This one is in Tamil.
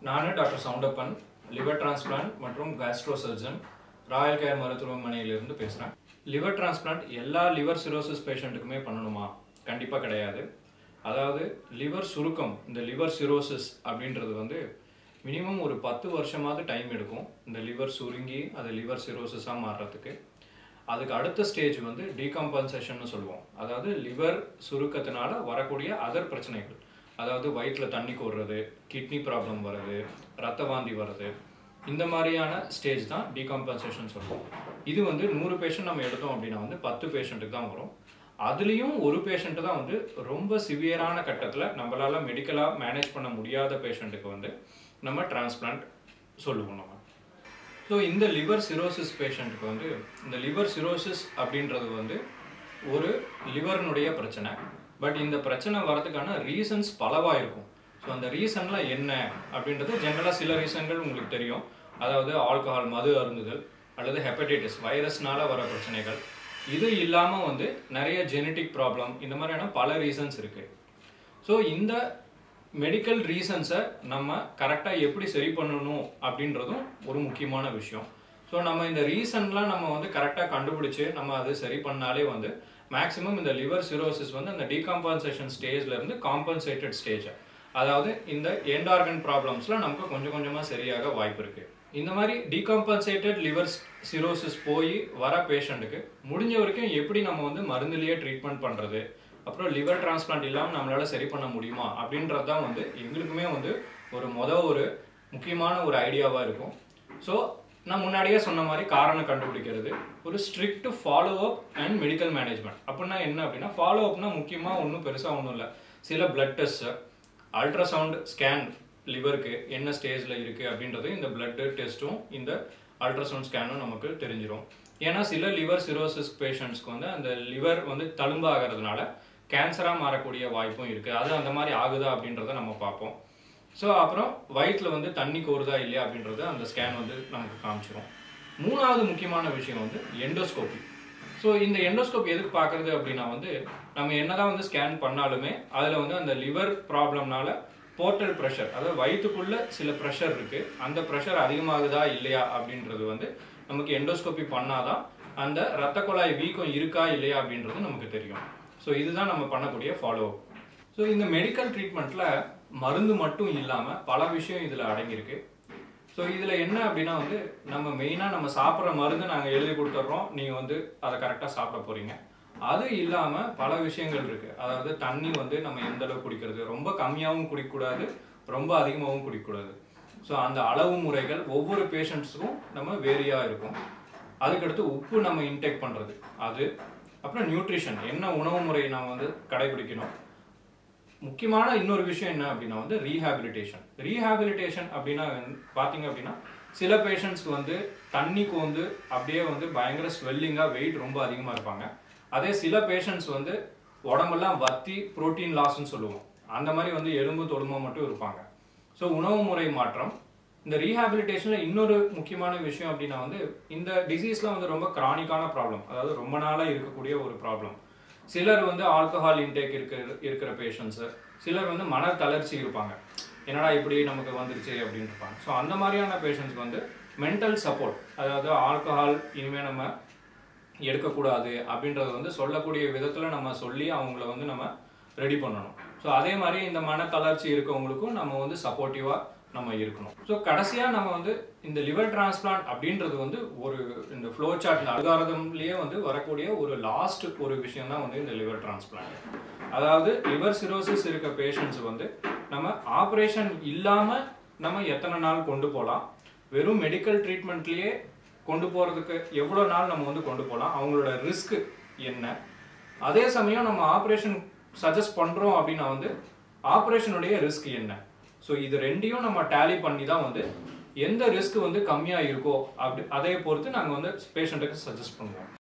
நான் டாக்டர் சவுண்டப்பன் லிவர் டிரான்ஸ்பிளான்ட் மற்றும் கேஸ்ட்ரோ சர்ஜன் ராயல் கேர் மருத்துவமனையிலிருந்து பேசுகிறேன் லிவர் டிரான்ஸ்பிளான்ட் எல்லா லிவர் சிரோசிஸ் பேஷண்ட்டுக்குமே பண்ணணுமா கண்டிப்பாக கிடையாது அதாவது லிவர் சுருக்கம் இந்த லிவர் சிரோசிஸ் அப்படின்றது வந்து மினிமம் ஒரு பத்து வருஷமாவது டைம் எடுக்கும் இந்த லிவர் சுருங்கி அது லிவர் சிரோசிஸாக மாறுறதுக்கு அதுக்கு அடுத்த ஸ்டேஜ் வந்து டீகம்பன்சேஷன் சொல்லுவோம் அதாவது லிவர் சுருக்கத்தினால வரக்கூடிய அதர் பிரச்சனைகள் அதாவது வயிற்றில் தண்ணி கோடுறது கிட்னி ப்ராப்ளம் வருது ரத்த வாந்தி வருது இந்த மாதிரியான ஸ்டேஜ் தான் டீகம்பன்சேஷன் சொல்லுவோம் இது வந்து நூறு பேஷண்ட் நம்ம எடுத்தோம் அப்படின்னா வந்து பத்து பேஷண்ட்டுக்கு தான் வரும் அதுலேயும் ஒரு பேஷண்ட்டு தான் வந்து ரொம்ப சிவியரான கட்டத்தில் நம்மளால மெடிக்கலாக மேனேஜ் பண்ண முடியாத பேஷண்ட்டுக்கு வந்து நம்ம டிரான்ஸ்பிளான்ட் சொல்லுவோம் நம்ம ஸோ இந்த லிவர் சிரோசிஸ் பேஷண்ட்டுக்கு வந்து இந்த லிவர் சிரோசிஸ் அப்படின்றது வந்து ஒரு லிவர்னுடைய பிரச்சனை பட் இந்த பிரச்சனை வரதுக்கான ரீசன்ஸ் பலவாக இருக்கும் ஸோ அந்த ரீசன்லாம் என்ன அப்படின்றது ஜென்ரலாக சில ரீசன்கள் உங்களுக்கு தெரியும் அதாவது ஆல்கஹால் மது அருந்துதல் அல்லது ஹெப்படைட்டிஸ் வைரஸ்னால வர பிரச்சனைகள் இது இல்லாமல் வந்து நிறைய ஜெனட்டிக் ப்ராப்ளம் இந்த மாதிரியான பல ரீசன்ஸ் இருக்குது ஸோ இந்த மெடிக்கல் ரீசன்ஸை நம்ம கரெக்டாக எப்படி சரி பண்ணணும் அப்படின்றதும் ஒரு முக்கியமான விஷயம் ஸோ நம்ம இந்த ரீசன்லாம் நம்ம வந்து கரெக்டாக கண்டுபிடிச்சு நம்ம அது சரி பண்ணாலே வந்து மேக்ஸிமம் இந்த லிவர் சிரோசிஸ் வந்து அந்த டீகாம்பன்சேஷன் ஸ்டேஜ்ல இருந்து காம்பன்சேட்டட் ஸ்டேஜ் அதாவது இந்த எண்ட் ஆர்கன் ப்ராப்ளம்ஸ்லாம் நமக்கு கொஞ்சம் கொஞ்சமாக சரியாக வாய்ப்பு இருக்கு இந்த மாதிரி டீகாம்பன்சேட்டட் லிவர் சிரோசிஸ் போய் வர பேஷண்ட்டுக்கு முடிஞ்ச வரைக்கும் எப்படி நம்ம வந்து மருந்துலேயே ட்ரீட்மெண்ட் பண்ணுறது அப்புறம் லிவர் டிரான்ஸ்பிளான்ட் இல்லாமல் நம்மளால சரி பண்ண முடியுமா அப்படின்றது தான் வந்து எங்களுக்குமே வந்து ஒரு மொத ஒரு முக்கியமான ஒரு ஐடியாவாக இருக்கும் ஸோ நான் முன்னாடியே சொன்ன மாதிரி காரணம் கண்டுபிடிக்கிறது ஒரு strict follow up and medical management அப்படின்னா என்ன அப்படின்னா ஃபாலோ அப்னா முக்கியமாக ஒன்றும் பெருசாக ஒன்றும் இல்லை சில பிளட் டெஸ்ட் அல்ட்ராசவுண்ட் ஸ்கேன் லிவருக்கு என்ன ஸ்டேஜில் இருக்குது அப்படின்றது இந்த பிளட் டெஸ்ட்டும் இந்த அல்ட்ராசவுண்ட் ஸ்கேனும் நமக்கு தெரிஞ்சிடும் ஏன்னா சில லிவர் சிரோசிஸ் பேஷண்ட்ஸ்க்கு வந்து அந்த லிவர் வந்து தழும்பாகிறதுனால கேன்சராக மாறக்கூடிய வாய்ப்பும் இருக்குது அது அந்த மாதிரி ஆகுதா அப்படின்றத நம்ம பார்ப்போம் ஸோ அப்புறம் வயிற்றில் வந்து தண்ணி கோருதா இல்லையா அப்படின்றத அந்த ஸ்கேன் வந்து நமக்கு காமிச்சிரும் மூணாவது முக்கியமான விஷயம் வந்து எண்டோஸ்கோபி ஸோ இந்த எண்டோஸ்கோப் எதுக்கு பார்க்குறது அப்படின்னா வந்து நம்ம என்னதான் வந்து ஸ்கேன் பண்ணாலுமே அதில் வந்து அந்த லிவர் ப்ராப்ளம்னால போர்ட்டல் ப்ரெஷர் அதாவது வயிற்றுக்குள்ள சில ப்ரெஷர் இருக்கு அந்த ப்ரெஷர் அதிகமாகுதா இல்லையா அப்படின்றது வந்து நமக்கு எண்டோஸ்கோபி பண்ணாதான் அந்த ரத்த குழாய் வீக்கம் இருக்கா இல்லையா அப்படின்றது நமக்கு தெரியும் ஸோ இதுதான் நம்ம பண்ணக்கூடிய ஃபாலோ ஸோ இந்த மெடிக்கல் ட்ரீட்மெண்ட்ல மருந்து மட்டும் இல்லாமல் பல விஷயம் இதில் அடங்கியிருக்கு ஸோ இதில் என்ன அப்படின்னா வந்து நம்ம மெயினாக நம்ம சாப்பிட்ற மருந்து நாங்கள் எழுதி கொடுத்துட்றோம் நீங்கள் வந்து அதை கரெக்டாக சாப்பிட போகிறீங்க அது இல்லாமல் பல விஷயங்கள் இருக்குது அதாவது தண்ணி வந்து நம்ம எந்த அளவுக்கு குடிக்கிறது ரொம்ப கம்மியாகவும் குடிக்கக்கூடாது ரொம்ப அதிகமாகவும் குடிக்கக்கூடாது ஸோ அந்த அளவு முறைகள் ஒவ்வொரு பேஷண்ட்ஸுக்கும் நம்ம வேரியாக இருக்கும் அதுக்கடுத்து உப்பு நம்ம இன்டேக் பண்ணுறது அது அப்புறம் நியூட்ரிஷன் என்ன உணவு முறையை நாம் வந்து கடைபிடிக்கணும் முக்கியமான இன்னொரு விஷயம் என்ன அப்படின்னா வந்து ரீஹாபிலிட்டேஷன் ரீஹாபிலிட்டேஷன் அப்படின்னா பார்த்தீங்க அப்படின்னா சில பேஷண்ட்ஸ்க்கு வந்து தண்ணிக்கு வந்து அப்படியே வந்து பயங்கர ஸ்வெல்லிங்காக வெயிட் ரொம்ப அதிகமாக இருப்பாங்க அதே சில பேஷண்ட்ஸ் வந்து உடம்பெல்லாம் வத்தி புரோட்டீன் லாஸ்ன்னு சொல்லுவோம் அந்த மாதிரி வந்து எலும்பு தொடுமா மட்டும் இருப்பாங்க ஸோ உணவு முறை மாற்றம் இந்த ரீஹாபிலிட்டேஷனில் இன்னொரு முக்கியமான விஷயம் அப்படின்னா வந்து இந்த டிசீஸ்லாம் வந்து ரொம்ப கிரானிக்கான ப்ராப்ளம் அதாவது ரொம்ப நாளாக இருக்கக்கூடிய ஒரு ப்ராப்ளம் சிலர் வந்து ஆல்கஹால் இன்டேக் இருக்க இருக்கிற பேஷண்ட்ஸு சிலர் வந்து மன தளர்ச்சி இருப்பாங்க என்னடா இப்படி நமக்கு வந்துருச்சு அப்படின்னு இருப்பாங்க ஸோ அந்த மாதிரியான பேஷண்ட்ஸ்க்கு வந்து மென்டல் சப்போர்ட் அதாவது ஆல்கஹால் இனிமேல் நம்ம எடுக்கக்கூடாது அப்படின்றத வந்து சொல்லக்கூடிய விதத்தில் நம்ம சொல்லி அவங்கள வந்து நம்ம ரெடி பண்ணணும் ஸோ அதே மாதிரி இந்த மன தளர்ச்சி இருக்கவங்களுக்கும் நம்ம வந்து சப்போர்ட்டிவாக நம்ம இருக்கணும் ஸோ கடைசியாக நம்ம வந்து இந்த லிவர் டிரான்ஸ்பிளான்ட் அப்படின்றது வந்து ஒரு இந்த ஃப்ளோ சார்ட் அல்காரதம்லேயே வந்து வரக்கூடிய ஒரு லாஸ்ட் ஒரு விஷயம் தான் வந்து இந்த லிவர் டிரான்ஸ்பிளான்ட் அதாவது லிவர் சிரோசிஸ் இருக்க பேஷண்ட்ஸ் வந்து நம்ம ஆப்ரேஷன் இல்லாமல் நம்ம எத்தனை நாள் கொண்டு போகலாம் வெறும் மெடிக்கல் ட்ரீட்மெண்ட்லேயே கொண்டு போகிறதுக்கு எவ்வளோ நாள் நம்ம வந்து கொண்டு போகலாம் அவங்களோட ரிஸ்க் என்ன அதே சமயம் நம்ம ஆப்ரேஷன் சஜஸ்ட் பண்ணுறோம் அப்படின்னா வந்து ஆப்ரேஷனுடைய ரிஸ்க் என்ன ஸோ இது ரெண்டையும் நம்ம டேலி பண்ணி தான் வந்து எந்த ரிஸ்க் வந்து கம்மியாக இருக்கோ அப்படி அதை பொறுத்து நாங்கள் வந்து பேஷண்ட்டுக்கு சஜஸ்ட் பண்ணுவோம்